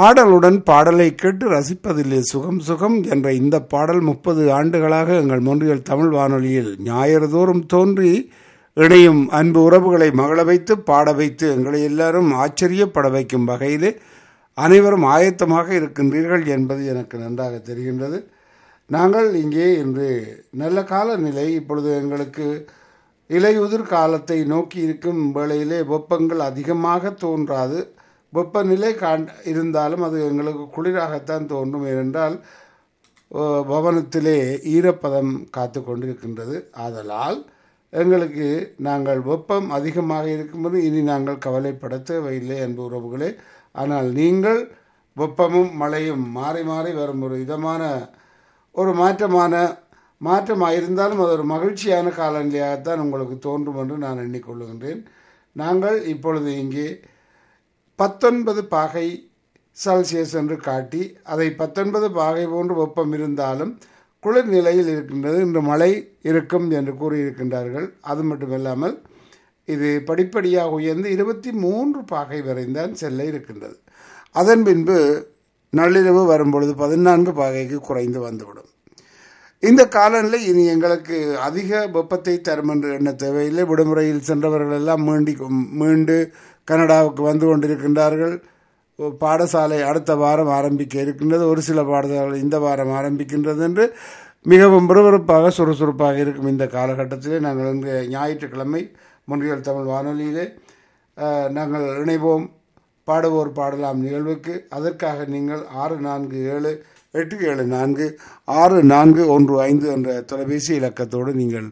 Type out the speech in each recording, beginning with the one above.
ஆடலுடன் பாடலை கேட்டு ரசிப்பதிலே சுகம் சுகம் என்ற இந்த பாடல் முப்பது ஆண்டுகளாக எங்கள் மொன்றியல் தமிழ் வானொலியில் ஞாயிறுதோறும் தோன்றி இணையும் அன்பு உறவுகளை மகள வைத்து பாட வைத்து எங்களை எல்லாரும் ஆச்சரியப்பட வைக்கும் வகையிலே அனைவரும் ஆயத்தமாக இருக்கின்றீர்கள் என்பது எனக்கு நன்றாக தெரிகின்றது நாங்கள் இங்கே இன்று நல்ல காலநிலை இப்பொழுது எங்களுக்கு இலையுதிர் காலத்தை நோக்கி இருக்கும் வேளையிலே வெப்பங்கள் அதிகமாக தோன்றாது வெப்பநிலை காண் இருந்தாலும் அது எங்களுக்கு குளிராகத்தான் தோன்றும் ஏனென்றால் அஹ், பவனத்திலே ஈரப்பதம் காத்து கொண்டிருக்கின்றது ஆதலால் எங்களுக்கு நாங்கள் வெப்பம் அதிகமாக இருக்கும்போது இனி நாங்கள் கவலைப்பட தேவையில்லை என்பு உறவுகளே ஆனால் நீங்கள் வெப்பமும் மழையும் மாறி மாறி வரும் ஒரு இதமான ஒரு மாற்றமான மாற்றமாக இருந்தாலும் அது ஒரு மகிழ்ச்சியான காலநிலையாகத்தான் உங்களுக்கு தோன்றும் என்று நான் எண்ணிக்கொள்ளுகின்றேன் நாங்கள் இப்பொழுது இங்கே பத்தொன்பது பாகை செல்சியஸ் என்று காட்டி அதை பத்தொன்பது பாகை போன்று வெப்பம் இருந்தாலும் குளிர் நிலையில் இருக்கின்றது இன்று மழை இருக்கும் என்று கூறியிருக்கின்றார்கள் அது மட்டுமல்லாமல் இது படிப்படியாக உயர்ந்து இருபத்தி மூன்று பாகை வரைந்தான் செல்ல இருக்கின்றது அதன் பின்பு நள்ளிரவு வரும்பொழுது பதினான்கு பாகைக்கு குறைந்து வந்துவிடும் இந்த காலநிலை இனி எங்களுக்கு அதிக வெப்பத்தை தரும் என்று எண்ண தேவையில்லை விடுமுறையில் சென்றவர்கள் எல்லாம் மீண்டி மீண்டு கனடாவுக்கு வந்து கொண்டிருக்கின்றார்கள் பாடசாலை அடுத்த வாரம் ஆரம்பிக்க இருக்கின்றது ஒரு சில பாடசாலை இந்த வாரம் ஆரம்பிக்கின்றது என்று மிகவும் விறுவிறுப்பாக சுறுசுறுப்பாக இருக்கும் இந்த காலகட்டத்திலே நாங்கள் இன்று ஞாயிற்றுக்கிழமை முன்றியல் தமிழ் வானொலியிலே அஹ், நாங்கள் இணைவோம் பாடுவோர் பாடலாம் நிகழ்வுக்கு அதற்காக நீங்கள் ஆறு நான்கு ஏழு எட்டு ஏழு நான்கு ஆறு நான்கு ஒன்று ஐந்து என்ற தொலைபேசி இலக்கத்தோடு நீங்கள்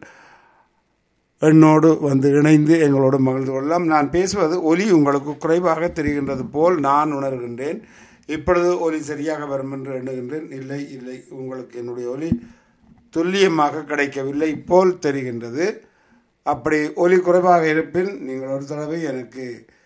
என்னோடு வந்து இணைந்து எங்களோடு மகிழ்ந்து கொள்ளலாம் நான் பேசுவது ஒலி உங்களுக்கு குறைவாக தெரிகின்றது போல் நான் உணர்கின்றேன் இப்பொழுது ஒலி சரியாக வரும் என்று எண்ணுகின்றேன் இல்லை இல்லை உங்களுக்கு என்னுடைய ஒலி துல்லியமாக கிடைக்கவில்லை போல் தெரிகின்றது அப்படி ஒலி குறைவாக இருப்பின் நீங்கள் ஒரு தடவை எனக்கு